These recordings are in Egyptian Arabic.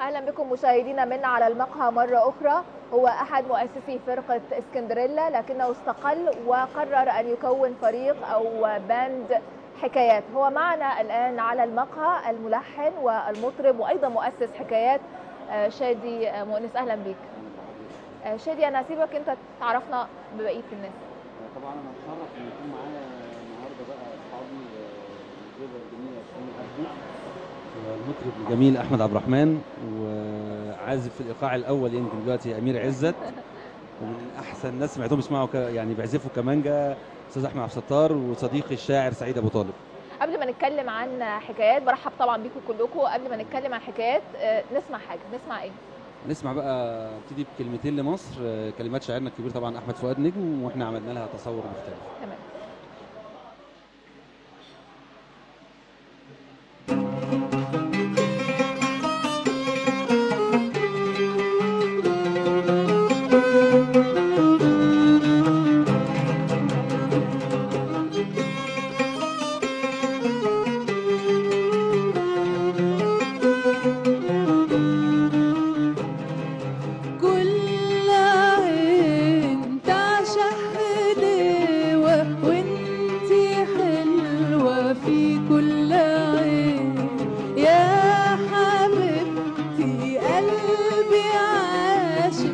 اهلا بكم مشاهدينا من على المقهى مره اخرى هو احد مؤسسي فرقه اسكندريلا لكنه استقل وقرر ان يكون فريق او باند حكايات هو معنا الان على المقهى الملحن والمطرب وايضا مؤسس حكايات آه، شادي آه، مؤنس اهلا بيك آه، شادي انا هسيبك انت تعرفنا ببقيه الناس طبعا انا اتشرف ان يكون معايا النهارده بقى اصحابي الزوجه الجميله شيرين عبدي والمطرب الجميل احمد عبد الرحمن وعازف في الايقاع الاول يمكن دلوقتي امير عزت ومن احسن الناس سمعتهم يسمعوا ك- يعني بيعزفوا كمانجا استاذ احمد عبد الستار وصديقي الشاعر سعيد ابو طالب قبل ما نتكلم عن حكايات برحب طبعا بيكم كلكم قبل ما نتكلم عن حكايات آه، نسمع حاجه نسمع ايه نسمع بقى ابتدي بكلمتين لمصر آه، كلمات شاعرنا الكبير طبعا احمد فؤاد نجم واحنا عملنا لها تصور مختلف تمام كل عين تعشق حلوة وانتي حلوة في كل عين يا حبيبتي قلبي عاشق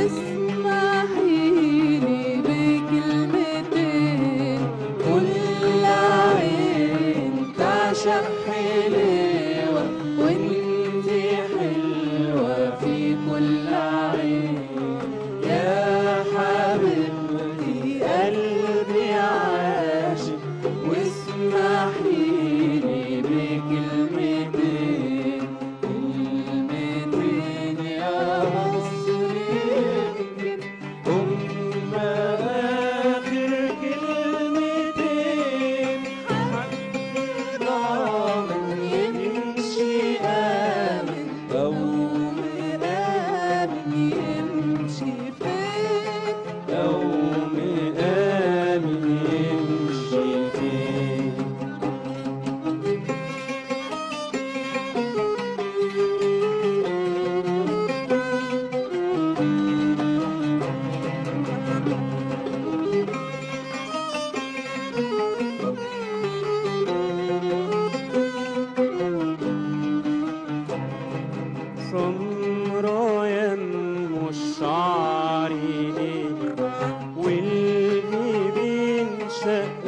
واسمحيلي بكلمتين كل عين تعشق حلوة وانتي حلوة في كل عين يا حبيبتي قلبي عاشق واسمحيلي بكلمتين كلمتين يا مصري هم آخر كلمتين ضامن يمشي آمن أو مآمن يمشي فين أو مآمن يمشي فين سمرا ينمو الشعر ليل والجبين شق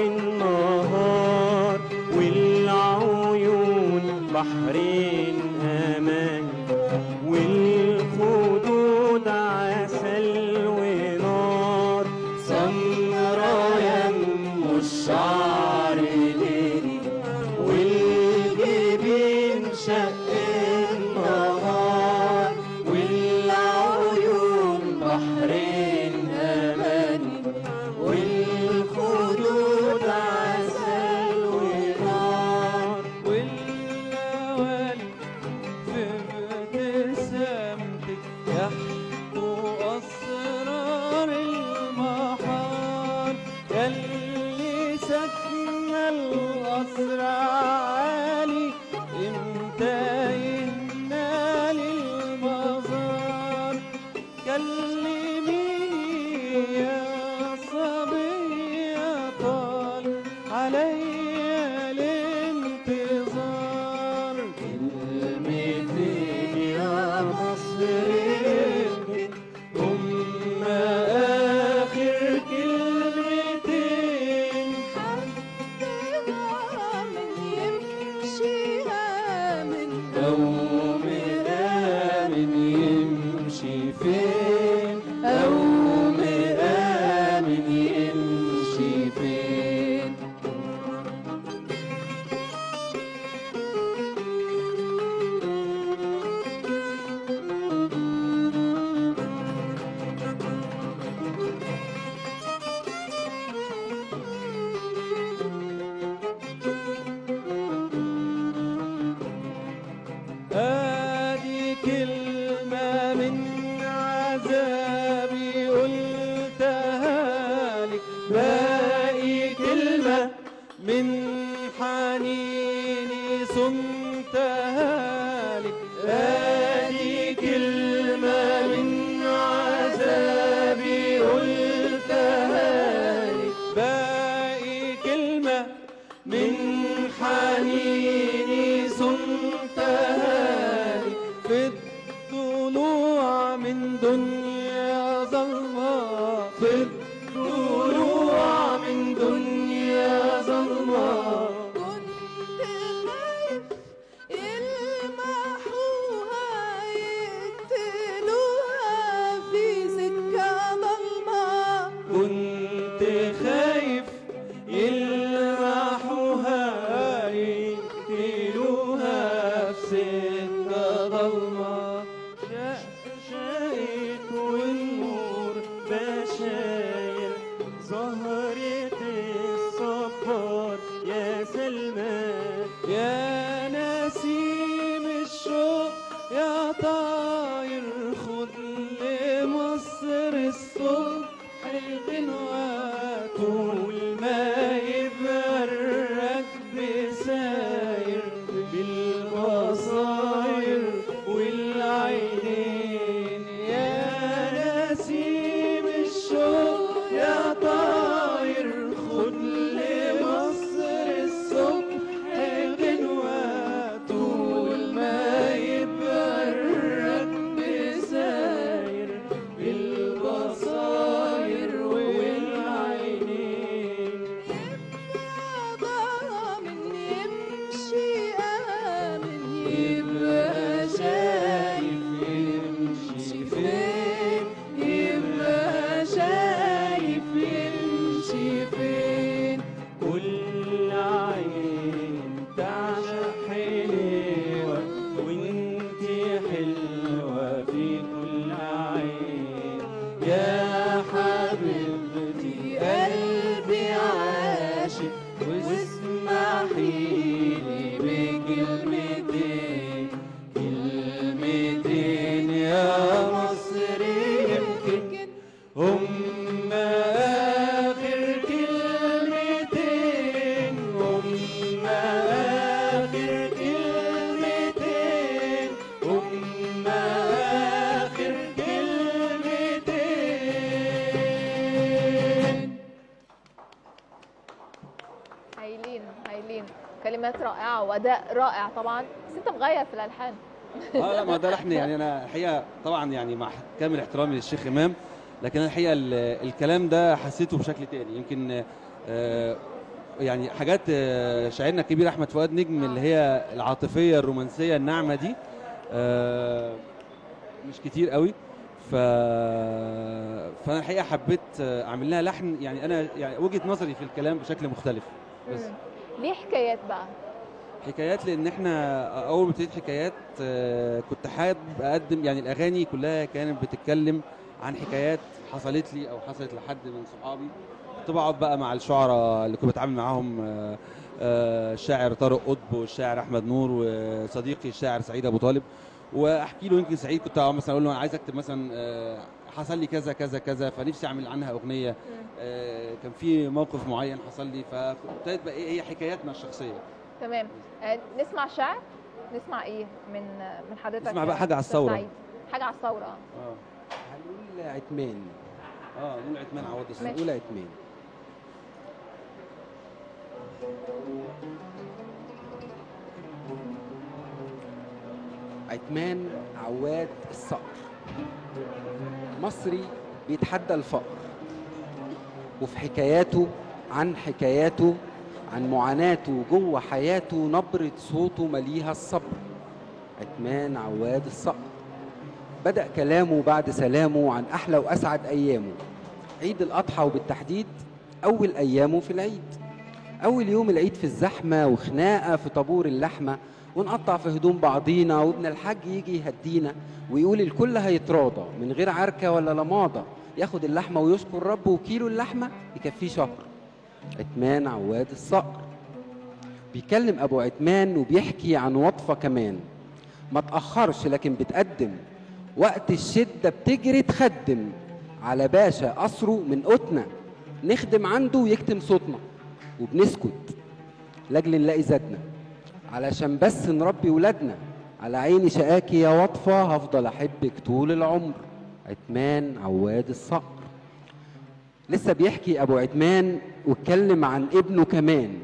النهار والعيون بحرين امان والخدود عسل ونار سمرا ينمو الشعر ليل والجبين شق النهار والعيون بحرين أمان والخدود عسل ونار واللوالي في ابتسامتك يحكوا أسرار المحار يلي سكن القصر عالي امتى يهنا للمزار كلميني يا صبية طال عليا الانتظار كلمتين يا مصري هم آخر كلمتين أو مآمن يمشي فين أو مآمن يمشي فين ادي كلمة من عذابي قلتها لك باقي كلمة من حنيني صمتها لك كنت خايف يلمحوها يقتلوها في سكة ضلمة شقشقت والنور بشاير زهرة الصبار يا سلمان يا نسيم الشوق يا طاير خد لمصر الصبح غنوة طول ما يبقى الركب ساير بالبصاير والعينين يا نسيم الشوق يا طاير خد لمصر الصبح غنوة طول ما يبقى الركب ساير بالبصاير والعينين من يمشي آمن يبقى شايف يمشي فين يبقى شايف يمشي فين كل عين تعشق حلوة وانتي حلوة في كل عين يا حبيبتي قلبي عاشق واسمحيلي بكلمتين كلمتين يا مصر يمكن هم آخر كلمتين هم آخر كلمتين هم آخر كلمتين هايلين هايلين كلمات رائعه واداء رائع طبعا بس انت مغير في الالحان اه لا ما ده لحن يعني انا الحقيقه طبعا يعني مع كامل احترامي للشيخ امام لكن أنا الحقيقه ال- الكلام ده حسيته بشكل تاني يمكن آه، يعني حاجات آه، شاعرنا الكبير احمد فؤاد نجم اللي هي العاطفيه الرومانسيه الناعمه دي آه، مش كتير قوي ف فانا الحقيقه حبيت آه، اعمل لها لحن يعني انا يعني وجهه نظري في الكلام بشكل مختلف بس مم. ليه حكايات بقى حكايات لان احنا اول ما ابتديت حكايات آه، كنت حابب اقدم يعني الاغاني كلها كانت بتتكلم عن حكايات حصلت لي او حصلت لحد من صحابي كنت بقعد بقى مع الشعراء اللي كنت بتعامل معاهم آه، آه، الشاعر طارق قطب والشاعر احمد نور وصديقي الشاعر سعيد ابو طالب واحكي له يمكن سعيد كنت مثلا اقول له انا عايز اكتب مثلا آه، حصل لي كذا كذا كذا فنفسي اعمل عنها اغنيه آه، كان في موقف معين حصل لي فابتدت بقى ايه هي حكاياتنا الشخصيه تمام آه، نسمع شعر نسمع ايه من من حضرتك نسمع بقى يا حاجة على أستاذ الثورة. سعيد؟ حاجه على الثوره اه اه هنقول عتمان اه نقول عثمان عوض الصوت هنقول عتمان عتمان عواد الصقر مصري بيتحدى الفقر وفي حكاياته عن حكاياته عن معاناته جوه حياته نبرة صوته مليها الصبر عتمان عواد الصقر بدأ كلامه بعد سلامه عن أحلى وأسعد أيامه عيد الأضحى وبالتحديد أول أيامه في العيد أول يوم العيد في الزحمة وخناقة في طابور اللحمة ونقطع في هدوم بعضينا وابن الحاج يجي يهدينا ويقول الكل هيتراضى من غير عركة ولا لماضة ياخد اللحمة ويشكر ربه وكيلو اللحمة يكفيه شهر عتمان عواد الصقر بيكلم أبو عتمان وبيحكي عن وطفة كمان ما تأخرش لكن بتقدم وقت الشدة بتجري تخدم على باشا قصره من قوتنا نخدم عنده ويكتم صوتنا وبنسكت لاجل نلاقي زادنا علشان بس نربي ولادنا على عيني شقاكي يا وطفة هفضل أحبك طول العمر عتمان عواد الصقر لسه بيحكي أبو عتمان واتكلم عن ابنه كمان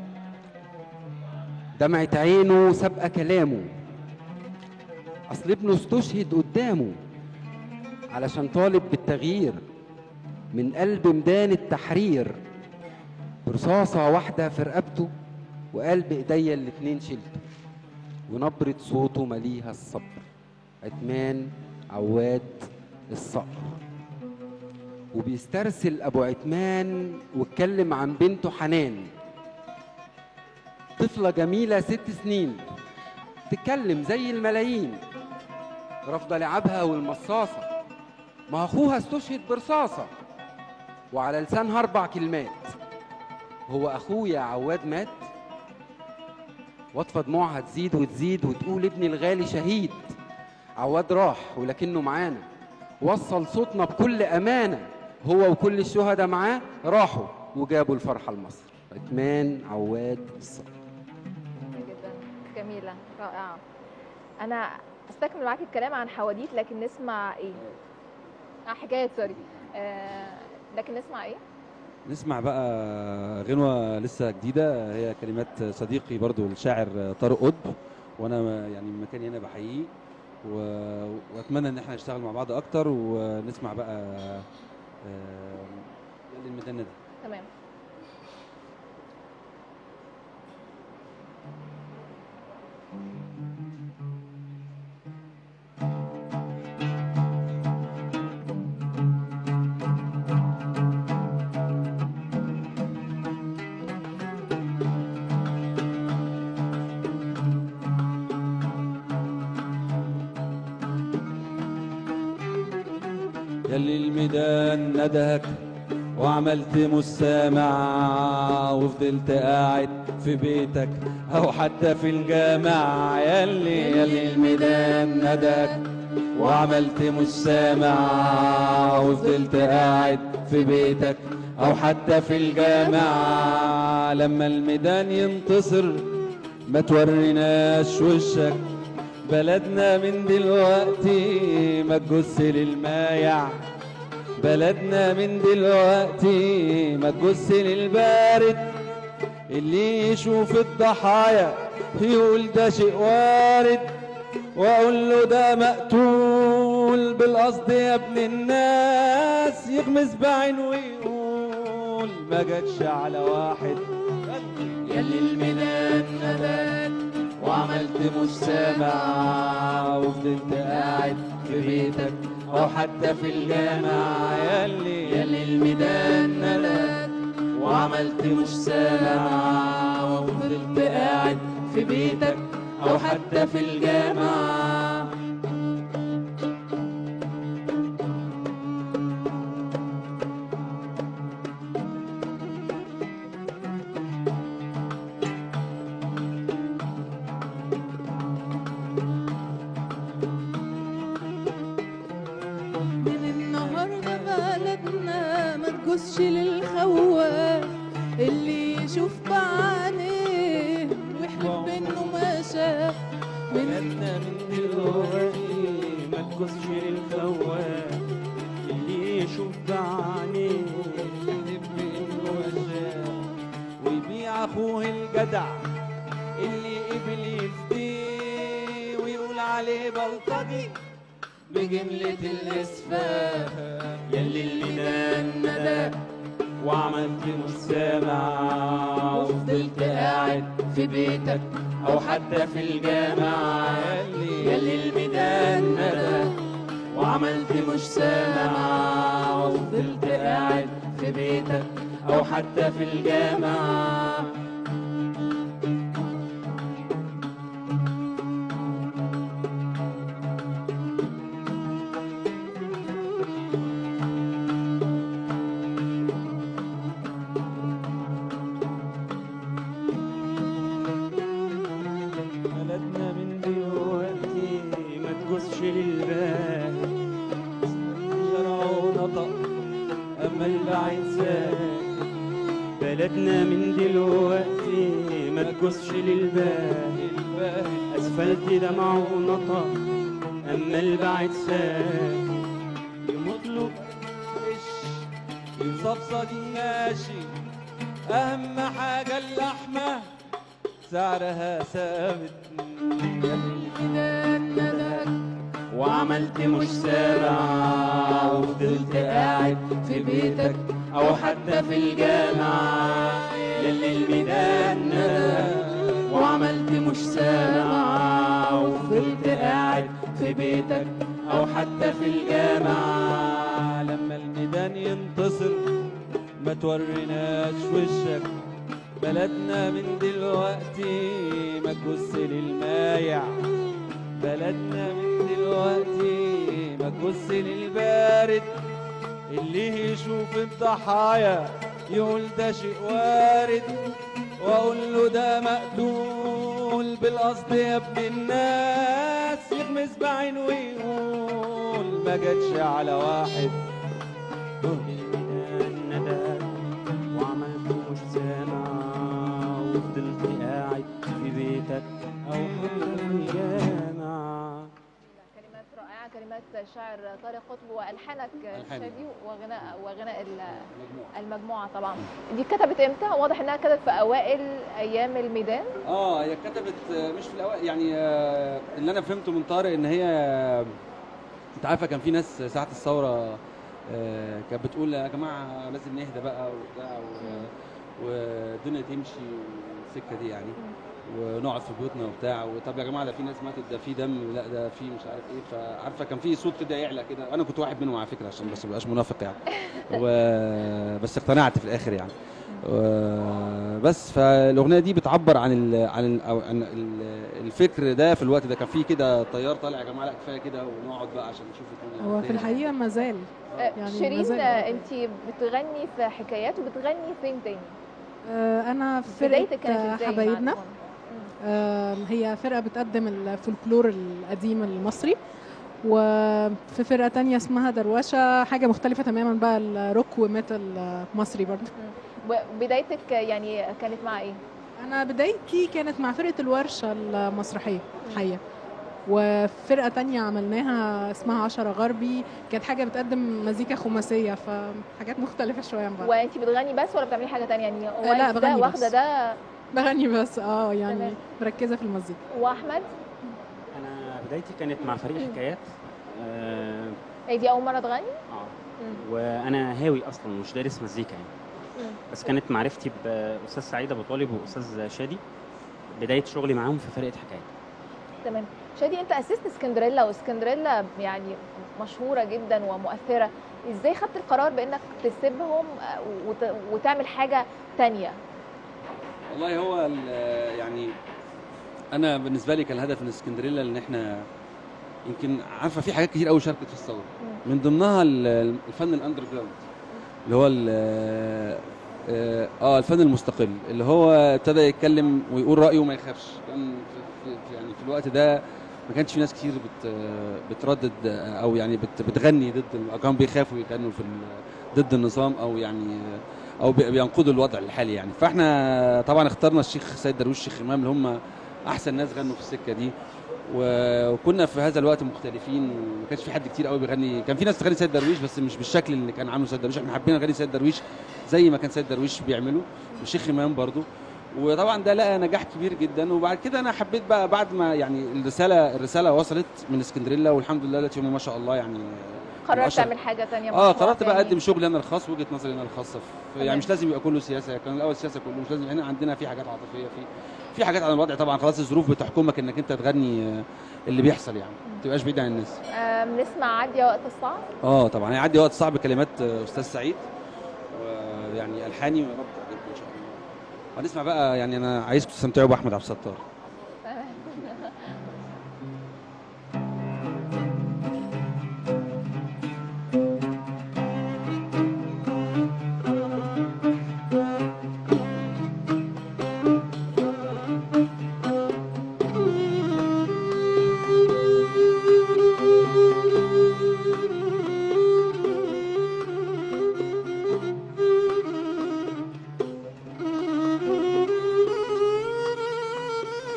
دمعة عينه سابقة كلامه أصل ابنه استشهد قدامه علشان طالب بالتغيير من قلب ميدان التحرير برصاصة واحدة في رقبته وقلب ايديا الاتنين شلته ونبرة صوته مليها الصبر عتمان عواد الصقر وبيسترسل ابو عثمان واتكلم عن بنته حنان طفله جميله ست سنين تتكلم زي الملايين رافضه لعبها والمصاصه ما اخوها استشهد برصاصه وعلى لسانها اربع كلمات هو اخويا عواد مات واطفى دموعها تزيد وتزيد وتقول ابني الغالي شهيد عواد راح ولكنه معانا وصل صوتنا بكل امانه هو وكل الشهداء معاه راحوا وجابوا الفرحه لمصر عثمان عواد الصقر جدا جميلة رائعة أنا أستكمل معاك الكلام عن حواديت لكن نسمع إيه؟ آه حكاية سوري آه لكن نسمع إيه؟ نسمع بقى غنوة لسه جديدة هي كلمات صديقي برضو الشاعر طارق قطب وانا يعني من مكاني هنا بحييه و- واتمنى ان احنا نشتغل مع بعض اكتر ونسمع بقى آه، الميدان ده تمام يلي الميدان ندهك وعملت مسامع وفضلت قاعد في بيتك او حتى في الجامع يلي يلي الميدان ندهك وعملت مسامع وفضلت قاعد في بيتك او حتى في الجامع لما الميدان ينتصر ما توريناش وشك بلدنا من دلوقتي ما تجس للمايع بلدنا من دلوقتي ما تجس للبارد اللي يشوف الضحايا يقول ده شيء وارد واقول له ده مقتول بالقصد يا ابن الناس يغمز بعين ويقول ما جاتش على واحد يلي الميدان نداك وعملت مسامع وفضلت قاعد في بيتك او حتى في الجامع يلي يلي الميدان نداك وعملت مسامع وفضلت قاعد في بيتك او حتى في الجامع من النهارده بلدنا ما تجوزش للخواف اللي يشوف بعينيه ويحلف انه ما شاف من بلدنا من دلوقتي ما تجوزش للخواف اللي يشوف بعينيه يكذب بانه وشاف ويبيع اخوه الجدع اللي قبل يفديه ويقول عليه بلطجي بجملة الإسفاف يلي الميدان ندى وعملت مسامع وفضلت قاعد في بيتك او حتى في الجامع يلي الميدان ندى وعملت مش سامع وفضلت قاعد في بيتك او حتى في الجامع بلدنا من دلوقتي ما تجوزش للباب شرع ونطق اما البعيد ساكت بلدنا من دلوقتي ما تجوزش للباب اسفلت دمع ونطق اما البعيد ساكت يمطلب وش يصفصف ماشي أهم حاجة اللحمة سعرها ثابت وعملت مش سامع وفضلت قاعد في بيتك او حتى في الجامع يلي الميدان ندى وعملت مش سامع وفضلت قاعد في بيتك او حتى في الجامع لما الميدان الميدان ينتصر ما توريناش وشك بلدنا من دلوقتي ما تبص للمايع بلدنا من دلوقتي ما تبص للبارد اللي يشوف الضحايا يقول ده شيء وارد واقول له ده مقتول بالقصد يا ابن الناس يغمز بعين ويقول ما جاتش على واحد الميدان ندى وعملت مش سامع وفضلت قاعد في بيتك او حتى في الجامع كلمات رائعه كلمات شاعر طارق قطب والحانك ألحان. شادي وغناء وغناء ال- المجموعه طبعا دي اتكتبت امتى واضح انها كتبت في اوائل ايام الميدان اه هي كتبت آه، مش في الاوائل يعني آه، اللي انا فهمته من طارق ان هي آه، انت عارفه كان في ناس ساعه الثوره آه، كانت بتقول يا جماعه لازم نهدى بقى وبتاع و- والدنيا تمشي والسكه دي يعني ونقعد في بيوتنا وبتاع طب يا جماعه ده في ناس ماتت ده في دم لا ده في مش عارف ايه فعارفه كان في صوت كده يعلى كده انا كنت واحد منهم على فكره عشان بس ما ابقاش منافق يعني و... بس اقتنعت في الاخر يعني و- بس فالاغنيه دي بتعبر عن ال عن ال أو عن ال- الفكر ده في الوقت ده كان في كده طيار طالع يا جماعه لا كفايه كده ونقعد بقى عشان نشوف الدنيا هو في تاني. الحقيقه ما زال آه، يعني شيرين ما زال آه، موجود. انت بتغني في حكايات وبتغني فين تاني آه، انا في بدايتك كانت فرقه ازاي مع حبايبنا الغنى؟ آه، هي فرقه بتقدم الفولكلور القديم المصري وفي فرقه تانية اسمها دروشه حاجه مختلفه تماما بقى الروك وميتال مصري برضه بدايتك يعني كانت مع ايه؟ انا بدايتي كانت مع فرقه الورشه المسرحيه الحقيقه وفرقه تانية عملناها اسمها عشرة غربي كانت حاجه بتقدم مزيكا خماسيه فحاجات مختلفه شويه عن بعض وانت بتغني بس ولا بتعملي حاجه تانية يعني هو آه، لا، أنت ده بغني واخده بس. ده بغني بس اه يعني تمام. مركزه في المزيكا واحمد انا بدايتي كانت مع فريق حكايات آه هي دي اول مره تغني؟ آه. مم. وانا هاوي اصلا مش دارس مزيكا يعني مم. بس كانت معرفتي باستاذ سعيد ابو طالب واستاذ شادي بدايه شغلي معاهم في فرقه حكايات تمام شادي انت اسست اسكندريلا واسكندريلا يعني مشهوره جدا ومؤثره ازاي خدت القرار بانك تسيبهم آه، وت- وتعمل حاجه تانية والله هو ال- يعني انا بالنسبه لي كان الهدف من اسكندريه ان احنا يمكن عارفه في حاجات كتير قوي شاركت في الثوره من ضمنها ال- الفن الاندر جراوند اللي هو ال- اه آه، الفن المستقل اللي هو ابتدى يتكلم ويقول رايه وما يخافش كان في في يعني في الوقت ده ما كانش في ناس كتير بت بتردد او يعني بت بتغني ضد ال- كانوا بيخافوا يغنوا في ال- ضد النظام او يعني او بي- بينقضوا الوضع الحالي يعني فاحنا طبعا اخترنا الشيخ سيد درويش الشيخ امام اللي هم احسن ناس غنوا في السكه دي و- وكنا في هذا الوقت مختلفين وما كانش في حد كتير قوي بيغني كان في ناس تغني سيد درويش بس مش بالشكل اللي كان عامله سيد درويش احنا حابين نغني سيد درويش زي ما كان سيد درويش بيعمله والشيخ امام برضو وطبعا ده لقى نجاح كبير جدا وبعد كده انا حبيت بقى بعد ما يعني الرساله الرساله وصلت من اسكندريه والحمد لله دلوقتي هم ما شاء الله يعني قررت الأشهر. تعمل حاجه تانية اه مشروع قررت بقى تاني. اقدم شغلي انا الخاص وجهه نظري انا الخاصه في تمام. يعني مش لازم يبقى كله سياسه كان الاول سياسه كله مش لازم احنا عندنا في حاجات عاطفيه في في حاجات عن الوضع طبعا خلاص الظروف بتحكمك انك انت تغني آه، اللي بيحصل يعني ما تبقاش بعيد عن الناس آه، بنسمع عديا وقت الصعب اه طبعا هيعدي وقت صعب كلمات آه، استاذ سعيد ويعني الحاني ويا رب تعجبكم ان شاء الله هنسمع بقى يعني انا عايزكم تستمتعوا باحمد عبد الستار Thank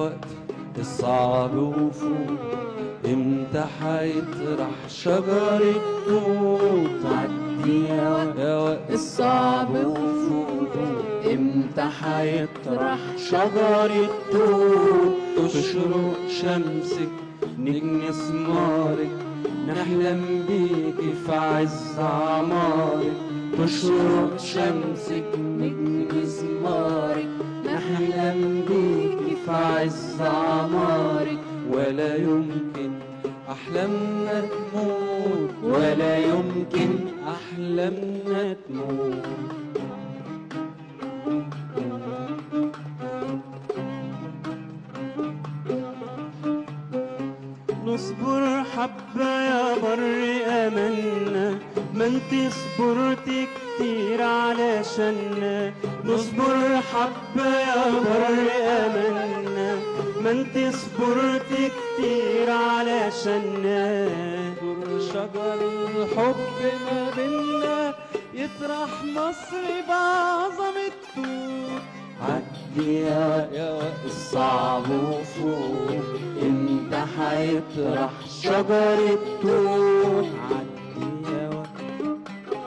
وقت الصعب وفوق امتى حيطرح شجر التوت عدي يا وقت يا وقت الصعب وفوق امتى حيطرح شجر التوت تشرق شمسك نجم ثمارك نحلم بيكي في عز عمارك تشرق شمسك نجم ثمارك نحلم بيكي في عز عمارك ولا يمكن أحلامنا تموت ولا يمكن أحلامنا تموت نصبر حبة يا بر أمنا ما انت صبرت كتير علشاننا نصبر حبة يا بر أمنا ما انت صبرت كتير علشاننا دور شجر الحب ما بينا يطرح مصر بعظمة توت عدي يا يا وقت الصعب وفوق امتى حيطرح شجر التوت عدي يا وقت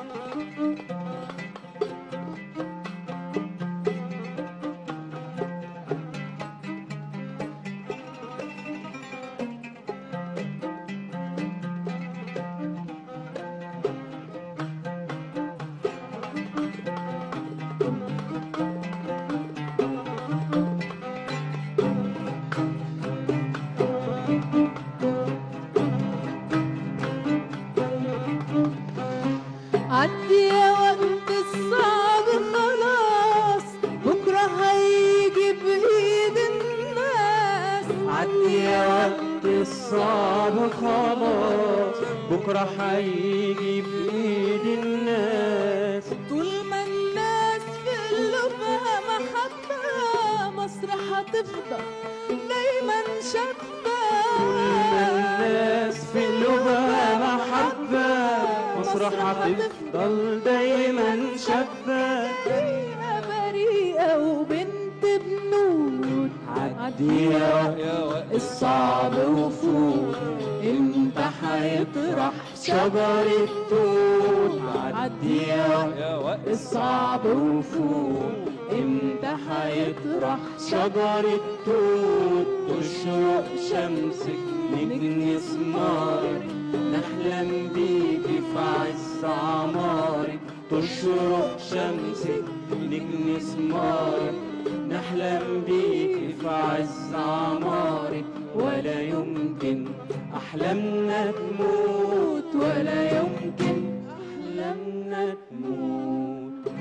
عدي يا وقت الصعب خلاص بكرة هيجي بإيد الناس عدي يا وقت الصعب خلاص بكرة هيجي بإيد الناس طول ما الناس في قلوبها محبة مصر هتفضل دايما شابة الناس في قلوبها محبة مصر هتفضل دايما شابة بريئة بريئة وبنت بنود عدي يا يا وقت الصعب وفوق امتى حيطرح شجر التوت عدي يا يا وقت الصعب وفوق امتى حيطرح شجر التوت تشرق شمسك نجم ثمارك نحلم بيكي في عز عمارك تشرق شمسك نجم ثمارك نحلم بيكي في عز عمارك ولا يمكن أحلامنا تموت ولا يمكن أحلامنا تموت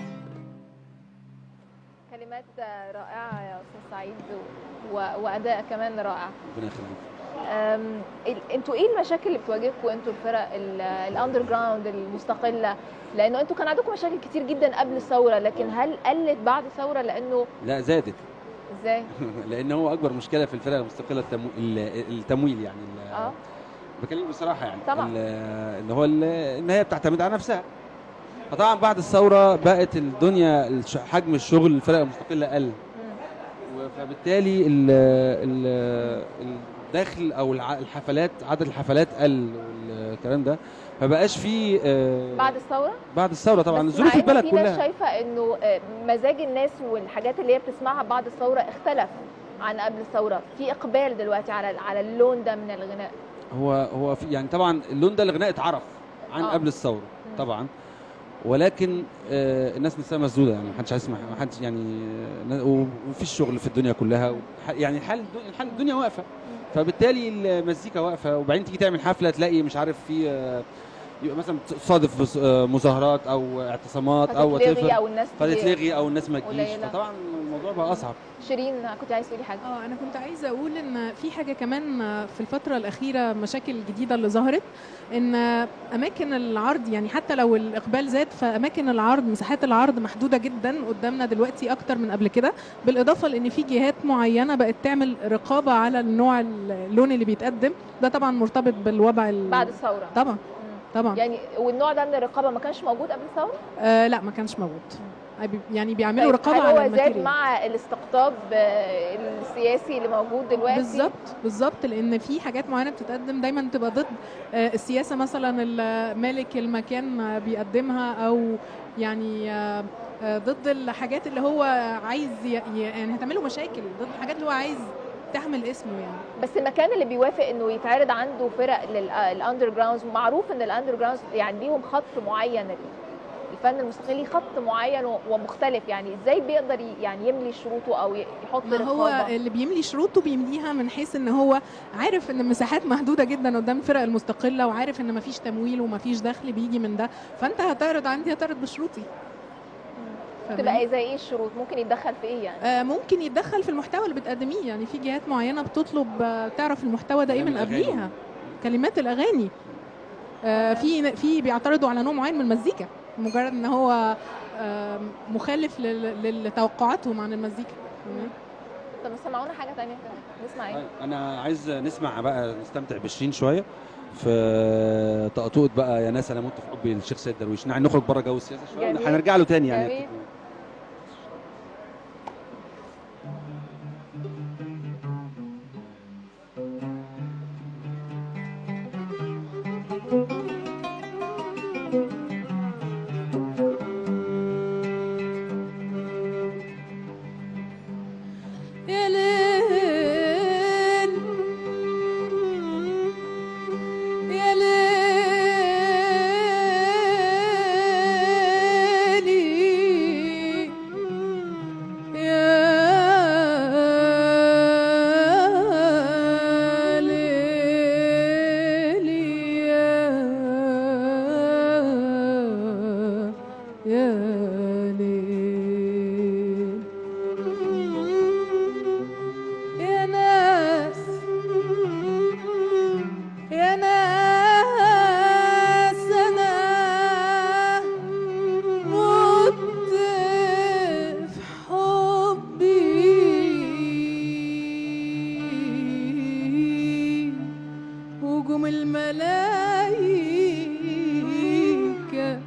كلمات رائعة يا أستاذ سعيد و- وأداء كمان رائع ربنا يخليك أم، ال- انتوا ايه المشاكل اللي بتواجهكم انتوا الفرق الاندر جراوند المستقله لانه انتوا كان عندكم مشاكل كتير جدا قبل الثوره لكن هل قلت بعد الثوره لانه لا زادت ازاي لان هو اكبر مشكله في الفرق المستقله التمو... ال- التمويل يعني ال- اه بكلمك بصراحه يعني طبعا. ال- اللي هو ال- ان هي بتعتمد على نفسها فطبعا بعد الثوره بقت الدنيا الش- حجم الشغل الفرق المستقله قل مم. و- فبالتالي ال ال الدخل او الع- الحفلات عدد الحفلات قل والكلام ده فبقاش فيه آه، بعد الثوره بعد الثوره طبعا بس ظروف مع إن البلد في ناس كلها شايفه انه آه، مزاج الناس والحاجات اللي هي بتسمعها بعد الثوره اختلف عن قبل الثوره في اقبال دلوقتي على على اللون ده من الغناء هو هو في يعني طبعا اللون ده الغناء اتعرف عن آه. قبل الثوره مم. طبعا ولكن آه الناس نفسها مسدوده يعني محدش هيسمع محدش يعني آه، ومفيش شغل في الدنيا كلها وح- يعني الحال الحال الدنيا واقفه فبالتالي المزيكا واقفه وبعدين تيجي تعمل حفله تلاقي مش عارف في آه، يبقى مثلا تصادف بس- آه، مظاهرات او اعتصامات او فتتلغي whatever، او الناس تيجي- فتتلغي او الناس ما تجيش قليلة. فطبعا الموضوع بقى اصعب شيرين كنت عايز تقولي حاجه اه انا كنت عايزه اقول ان في حاجه كمان في الفتره الاخيره مشاكل جديده اللي ظهرت ان اماكن العرض يعني حتى لو الاقبال زاد فاماكن العرض مساحات العرض محدوده جدا قدامنا دلوقتي اكتر من قبل كده بالاضافه لان في جهات معينه بقت تعمل رقابه على النوع اللون اللي بيتقدم ده طبعا مرتبط بالوضع ال- بعد الثوره طبعا مم. طبعا يعني والنوع ده من الرقابه ما كانش موجود قبل الثوره آه لا ما كانش موجود يعني بيعملوا طيب، رقابه هل على هو زاد الماتيريال مع الاستقطاب آه، السياسي اللي موجود دلوقتي بالظبط بالظبط لان في حاجات معينه بتتقدم دايما بتبقى ضد آه، السياسه مثلا اللي مالك المكان آه، بيقدمها او يعني آه، آه، ضد الحاجات اللي هو عايز ي- ي- يعني هتعمله مشاكل ضد الحاجات اللي هو عايز تحمل اسمه يعني بس المكان اللي بيوافق انه يتعرض عنده فرق للاندر جراوندز ومعروف ان الاندر جراوندز يعني ليهم خط معين الفن الموسيقي ليه خط معين و- ومختلف يعني ازاي بيقدر ي- يعني يملي شروطه او ي- يحط ما هو رقابه اللي بيملي شروطه بيمليها من حيث ان هو عارف ان المساحات محدوده جدا قدام الفرق المستقله وعارف ان مفيش تمويل ومفيش دخل بيجي من ده فانت هتعرض عندي هتعرض بشروطي فاهماني؟ تبقى زي ايه الشروط ممكن يتدخل في ايه يعني آه، ممكن يتدخل في المحتوى اللي بتقدميه يعني في جهات معينه بتطلب آه، تعرف المحتوى ده ايه كلام من الأغاني. قبليها كلمات الاغاني آه، في في بيعترضوا على نوع معين من المزيكا مجرد ان هو آه، مخالف لل- لتوقعاتهم عن المزيكا فاهماني؟ طب سمعونا حاجه تانية كمان نسمع ايه انا عايز نسمع بقى نستمتع بشيرين شويه في طقطوقه بقى يا ناس انا مت في حبي للشيخ سيد درويش يعني نخرج بره جو السياسه شويه جميل. هنرجع له تاني يعني جميل. يا ليل يا ليلي يا ليلي يا يا ليل يا ناس يا ناس انا مت في حبي وجم الملايكة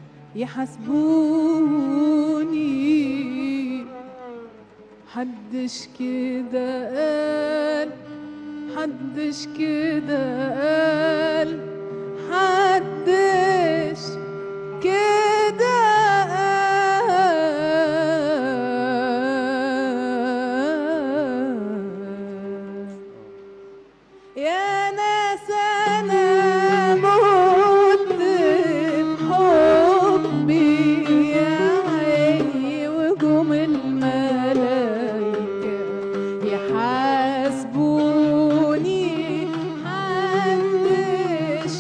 يحاسبوني حدش كده قال حدش كده قال حدش كده قال يا ناس انا مت بحبي يا عيني وجم الملايكة يحاسبوني حدش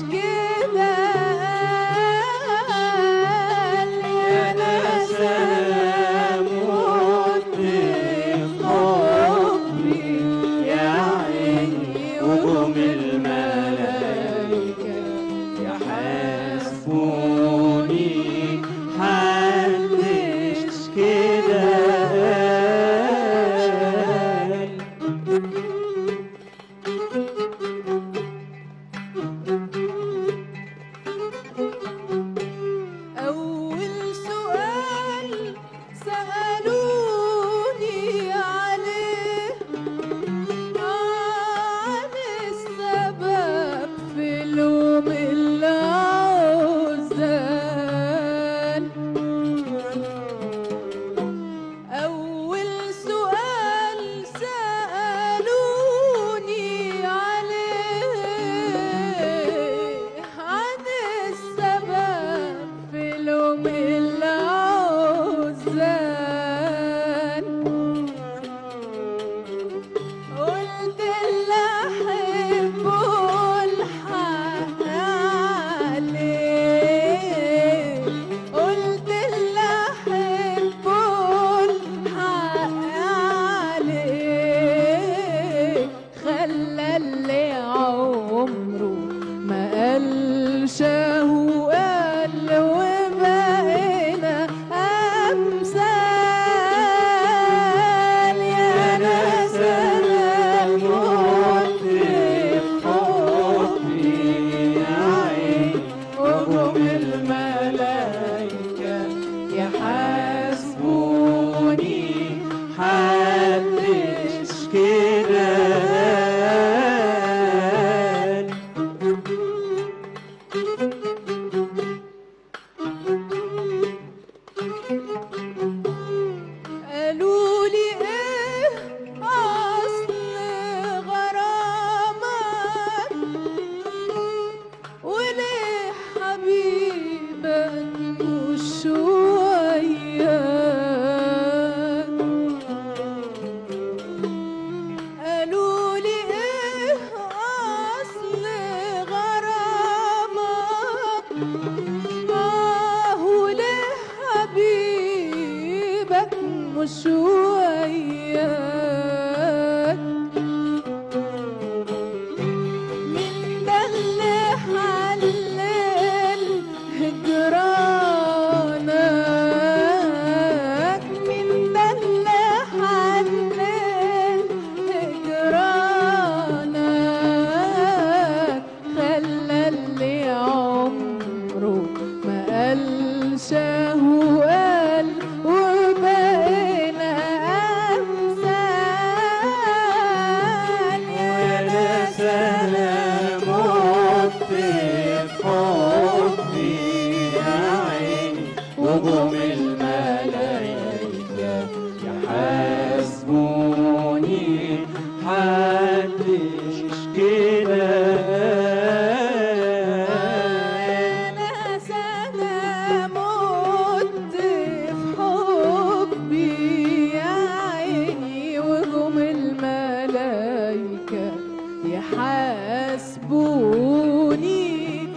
حاسبوني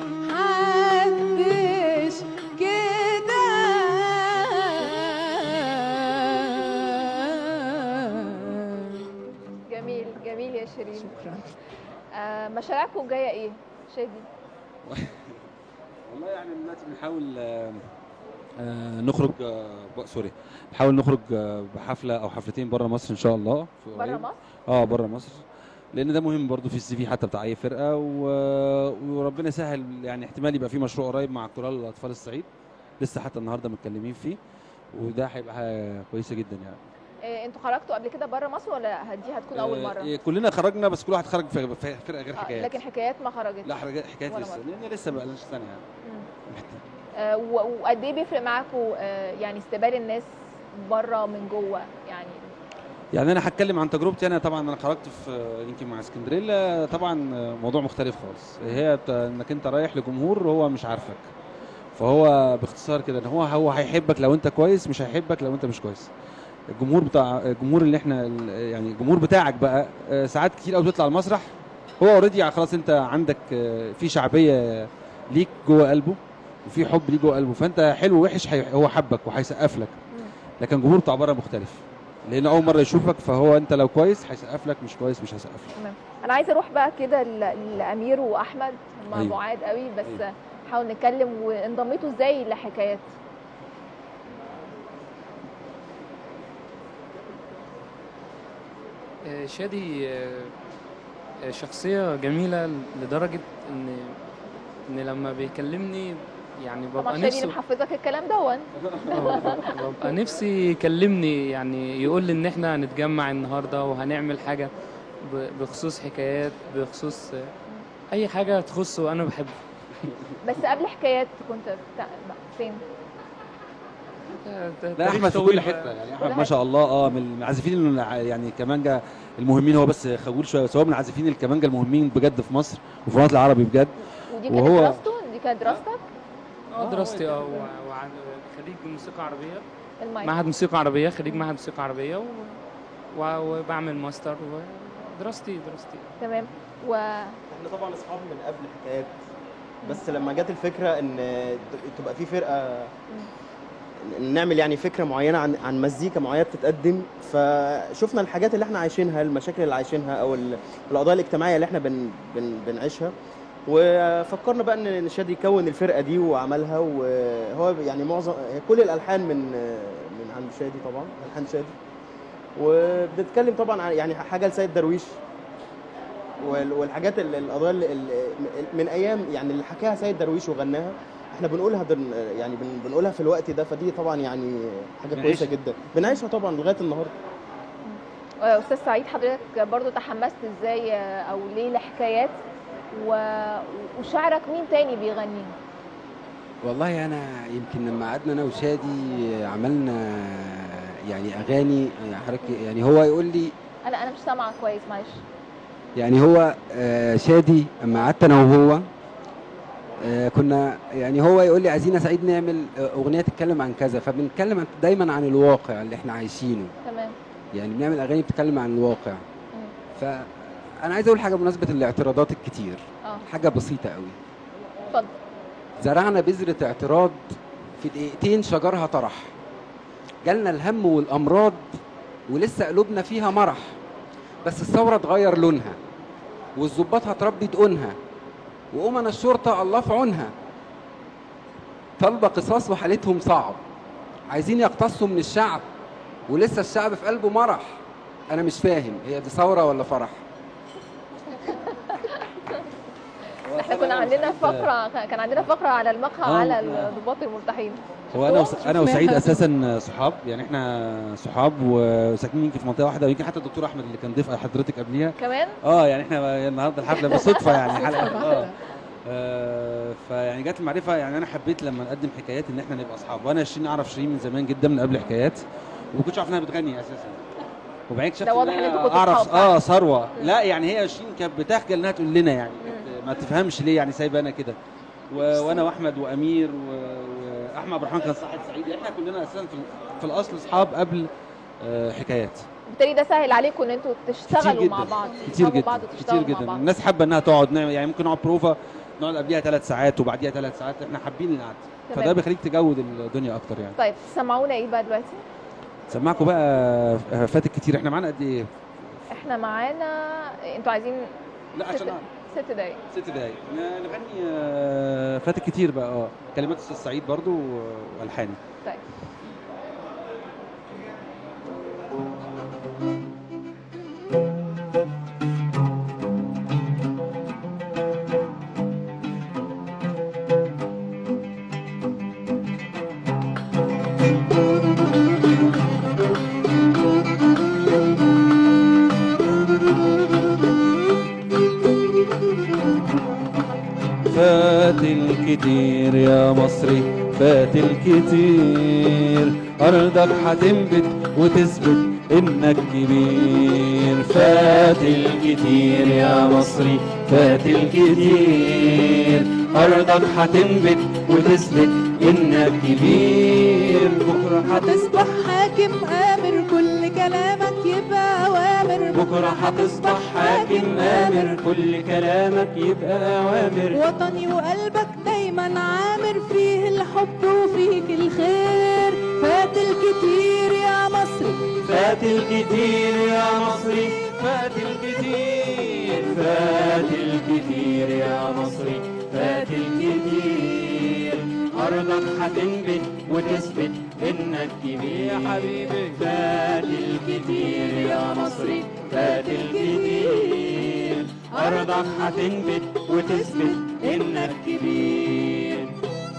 حدش كده جميل جميل يا شيرين شكرا آه مشاريعكم الجايه ايه شادي والله يعني دلوقتي بنحاول آه، آه، نخرج آه، ب- سوري نحاول نخرج آه، بحفله او حفلتين بره مصر ان شاء الله في بره قريب. مصر اه بره مصر لان ده مهم برضو في السي في حتى بتاع اي فرقه و... وربنا يسهل يعني احتمال يبقى في مشروع قريب مع كورال الاطفال الصعيد لسه حتى النهارده متكلمين فيه وده هيبقى حاجه كويسه جدا يعني آه انتوا خرجتوا قبل كده بره مصر ولا دي هتكون اول مره آه كلنا خرجنا بس كل واحد خرج في في فرقه غير آه حكايات لكن حكايات ما خرجتش لا حاجات حكايات ولا لسه مرة. لان لسه بقى لناش سنه يعني مم. آه و- وقد ايه بيفرق معاكم آه يعني استقبال الناس بره من جوه يعني يعني انا هتكلم عن تجربتي انا طبعا انا خرجت في يمكن مع اسكندريه طبعا موضوع مختلف خالص هي بت- انك انت رايح لجمهور هو مش عارفك فهو باختصار كده ان هو هو هيحبك لو انت كويس مش هيحبك لو انت مش كويس الجمهور بتاع الجمهور اللي احنا ال- يعني الجمهور بتاعك بقى آه، ساعات كتير قوي بتطلع المسرح هو اوريدي خلاص انت عندك آه، في شعبيه ليك جوه قلبه وفي حب ليك جوه قلبه فانت حلو وحش هي- هو حبك وهيسقف لك لكن الجمهور بتاع بره مختلف لان اول مره يشوفك فهو انت لو كويس هيسقف لك مش كويس مش هيسقف لك تمام انا عايزه اروح بقى كده ل- لامير واحمد هم أيوة. بعاد قوي بس أيوة. نحاول نتكلم وانضميتوا ازاي لحكايات آه، شادي آه، آه، شخصية جميلة لدرجة إن إن لما بيكلمني يعني طبعا ببقى شادي اللي نفسي محفظك الكلام دون آه، ببقى نفسي يكلمني يعني يقول لي إن إحنا هنتجمع النهاردة وهنعمل حاجة ب- بخصوص حكايات بخصوص آه، أي حاجة تخصه أنا بحبه بس قبل حكايات كنت بتاع فين آه، ت- لا تاريخ احمد في طويل كل بقى. حته يعني كل احمد ما حتة. شاء الله اه من المعازفين اللي يعني كمانجا المهمين هو بس خجول شويه بس هو من العازفين الكمانجا المهمين بجد في مصر وفي الوطن العربي بجد ودي كانت وهو- دراسته دي كانت دراستك اه دراستي اه و- وعن خريج موسيقى عربية المايك معهد موسيقى عربية خريج معهد موسيقى عربية و... و... وبعمل ماستر ودراستي دراستي تمام و احنا طبعا اصحاب من قبل حكايات بس لما جت الفكره ان تبقى في فرقه إن نعمل يعني فكره معينه عن عن مزيكا معينه بتتقدم فشفنا الحاجات اللي احنا عايشينها المشاكل اللي عايشينها او ال- القضايا الاجتماعيه اللي احنا بن بن بنعيشها وفكرنا بقى ان شادي يكون الفرقه دي وعملها وهو يعني معظم كل الالحان من من عند شادي طبعا الحان شادي وبنتكلم طبعا عن يعني حاجه لسيد درويش وال- والحاجات ال- القضايا ال- ال- من ايام يعني اللي حكاها سيد درويش وغناها احنا بنقولها دن يعني بن بنقولها في الوقت ده فدي طبعا يعني حاجه كويسه بنعيشها. جدا بنعيشها طبعا لغايه النهارده آه، استاذ سعيد حضرتك برضو تحمست ازاي آه، او ليه لحكايات و... وشعرك مين تاني بيغني والله انا يمكن لما قعدنا انا وشادي عملنا يعني اغاني يعني حضرتك يعني هو يقول لي انا انا مش سامعه كويس معلش يعني هو آه، شادي اما قعدت انا وهو آه، كنا يعني هو يقول لي عايزين يا سعيد نعمل آه، اغنيه تتكلم عن كذا فبنتكلم عن- دايما عن الواقع اللي احنا عايشينه تمام يعني بنعمل اغاني بتتكلم عن الواقع فانا عايز اقول حاجه بمناسبه الاعتراضات الكتير اه حاجه بسيطه قوي اتفضل زرعنا بذرة اعتراض في دقيقتين شجرها طرح جالنا الهم والأمراض ولسه قلوبنا فيها مرح بس الثورة اتغير لونها والظباط هتربي دقونها وأمنا الشرطة الله في عونها طالبة قصاص وحالتهم صعب عايزين يقتصوا من الشعب ولسه الشعب في قلبه مرح أنا مش فاهم هي دي ثورة ولا فرح احنا كنا عندنا فقره كان عندنا فقره على المقهى آه، على آه. الضباط المرتاحين هو انا وس... انا وسعيد شفناها. اساسا صحاب يعني احنا صحاب وساكنين يمكن في منطقه واحده ويمكن حتى الدكتور احمد اللي كان ضيف حضرتك قبليها كمان اه يعني احنا النهارده الحفله بالصدفه يعني حلقه صدفة اه واحدة. آه، فيعني جت المعرفه يعني انا حبيت لما نقدم حكايات ان احنا نبقى اصحاب وانا شيرين اعرف شيرين من زمان جدا من قبل حكايات وما كنتش عارف انها بتغني اساسا وبعدين اكتشفت ده واضح إن إن أنا انتوا كنتوا اعرف أصحاب اه ثروه لا يعني هي شيرين كانت بتخجل انها تقول لنا يعني كانت ما تفهمش ليه يعني سايبه انا كده و... وانا واحمد وامير و... واحمد عبد الرحمن كان صاحب سعيد احنا كلنا اساسا في, ال- في الاصل اصحاب قبل آه، حكايات بالتالي ده سهل عليكم ان انتوا تشتغلوا كتير مع جدا بعض كتير تفهموا جدا بعض كتير وتشتغلوا مع جدا بعض الناس حابه انها تقعد نعمل يعني ممكن نقعد بروفا نقعد قبليها ثلاث ساعات وبعديها ثلاث ساعات احنا حابين القعده تمام. فده بيخليك تجود الدنيا اكتر يعني طيب سمعونا ايه بقى دلوقتي سمعكم بقى فاتك كتير احنا معانا قد ايه احنا معانا انتوا عايزين لا عشان ست- أعرف. ست دقايق ست دقايق ن- نغني آه، فاتك كتير بقى اه كلمات استاذ سعيد برضو و- والحاني طيب فات الكتير يا مصري فات الكتير أرضك هتنبت وتثبت إنك كبير فات الكتير يا مصري فات الكتير أرضك هتنبت وتثبت إنك كبير بكرة هتصبح تصبح حاكم آمر كل كلامك يبقى أوامر بكرة هتصبح حاكم آمر كل كلامك يبقى أوامر وطني وقلبك دايما عامر فيه الحب وفيك الخير فات الكتير يا مصر فات الكتير يا مصري فات الكتير فات الكتير يا مصري فات الكتير أرضك هتنبت وتثبت إنك كبير يا حبيبي فات الكتير يا مصري فات الكتير أرضك هتنبت وتثبت إنك كبير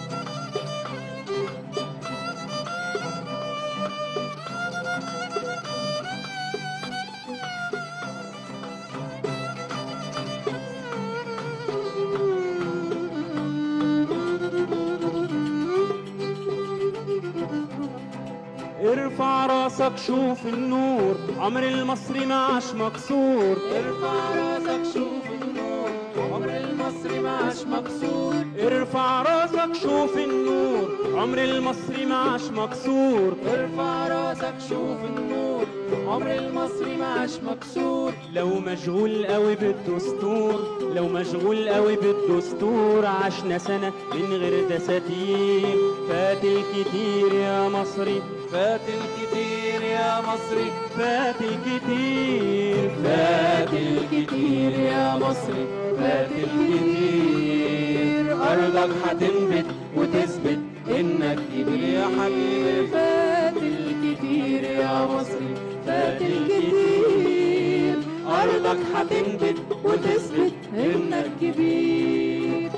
ارفع راسك شوف النور عمر المصري ما عاش مكسور ارفع راسك شوف النور عمر المصري ما عاش مكسور ارفع راسك شوف النور عمر المصري ما عاش مكسور ارفع راسك شوف النور عمر المصري ما عاش مكسور لو مشغول قوي بالدستور لو مشغول قوي بالدستور عشنا سنة من غير دساتير فات الكتير يا مصري فات الكتير يا مصري فات الكتير فات الكتير يا مصري فات الكتير أرضك هتنبت وتثبت إنك كبير يا حبيبي فات الكتير يا مصر فات الكتير أرضك هتنبت وتثبت إنك كبير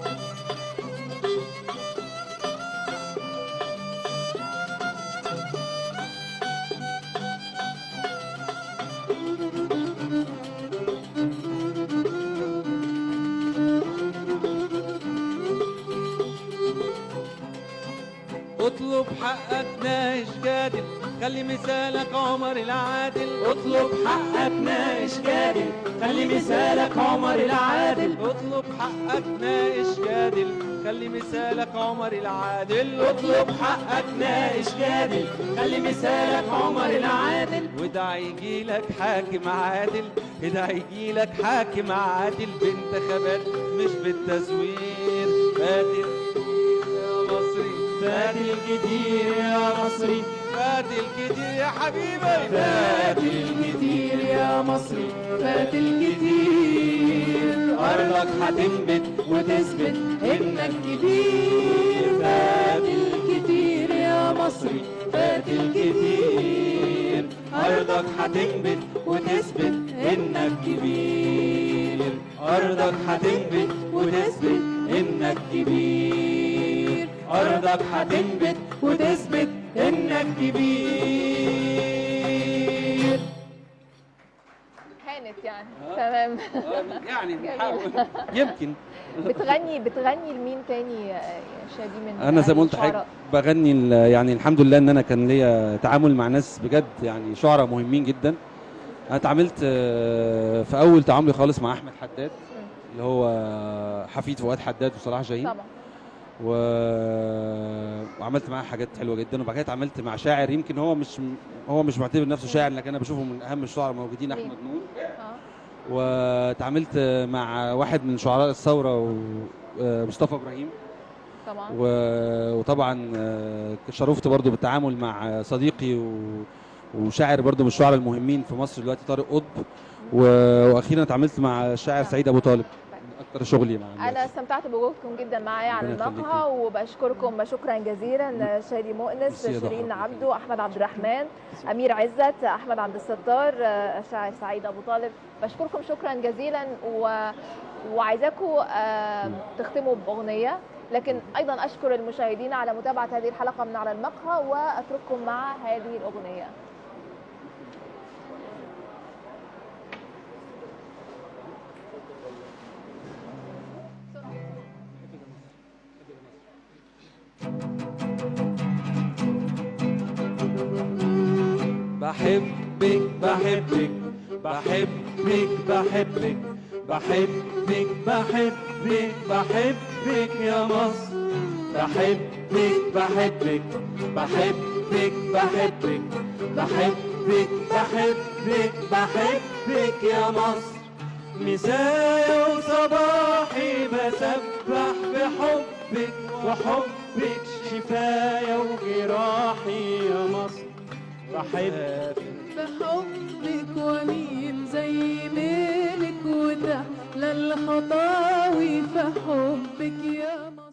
اطلب حقك ناقش جادل خلي مثالك عمر العادل اطلب حقك ناقش جادل خلي مثالك عمر العادل اطلب حقك ناقش جادل خلي مثالك عمر العادل اطلب حقك ناقش جادل خلي مثالك عمر العادل وده يجيلك حاكم عادل ده يجيلك حاكم عادل بانتخابات مش بالتزوير فاتن يا مصري فات الكتير يا مصري فات الكتير يا حبيبي فات الكتير يا مصري فات الكتير أرضك هتنبت وتثبت إنك كبير فات الكتير يا مصري فات الكتير أرضك هتنبت وتثبت إنك كبير أرضك هتنبت وتثبت إنك كبير أرضك هتنبت وتثبت إنك كبير كانت يعني تمام يعني جميل. نحاول يمكن بتغني بتغني لمين تاني يا يا شادي من انا زي ما قلت الشعراء؟ حضرتك بغني ال- يعني الحمد لله ان انا كان ليا تعامل مع ناس بجد يعني شعراء مهمين جدا انا اتعاملت آه، في اول تعاملي خالص مع احمد حداد اللي هو حفيد فؤاد حداد وصلاح جاهين طبعا و... وعملت معاه حاجات حلوه جدا وبعد كده اتعاملت مع شاعر يمكن هو مش هو مش معتبر نفسه شاعر لكن انا بشوفه من اهم الشعراء الموجودين مين؟ احمد نور اه واتعاملت مع واحد من شعراء الثوره و... آه، مصطفى ابراهيم طبعا و- وطبعا آه، شرفت برضو بالتعامل مع صديقي و... وشاعر برضو من الشعراء المهمين في مصر دلوقتي طارق قطب و- واخيرا اتعاملت مع الشاعر سعيد ابو طالب من اكتر شغلي مع انا الناس. استمتعت بوجودكم جدا معايا على ربنا المقهى وبشكركم شكرا جزيلا شادي مؤنس ميرسي يا ضحى. شيرين عبدو احمد عبد الرحمن امير عزت احمد عبد الستار آه، الشاعر سعيد ابو طالب بشكركم شكرا جزيلا و... وعايزاكم آه، تختموا باغنيه لكن ايضا اشكر المشاهدين على متابعه هذه الحلقه من على المقهى واترككم مع هذه الاغنيه بحبك بحبك بحبك بحبك بحبك بحبك بحبك يا مصر بحبك بحبك بحبك بحبك بحبك بحبك بحبك يا مصر مسايا وصباحي بسبح بحبك وحبك شفايا وجراحي يا مصر بحبك بحبك ومين زي ميلك وتحلى الخطاوي في حبك يا مصر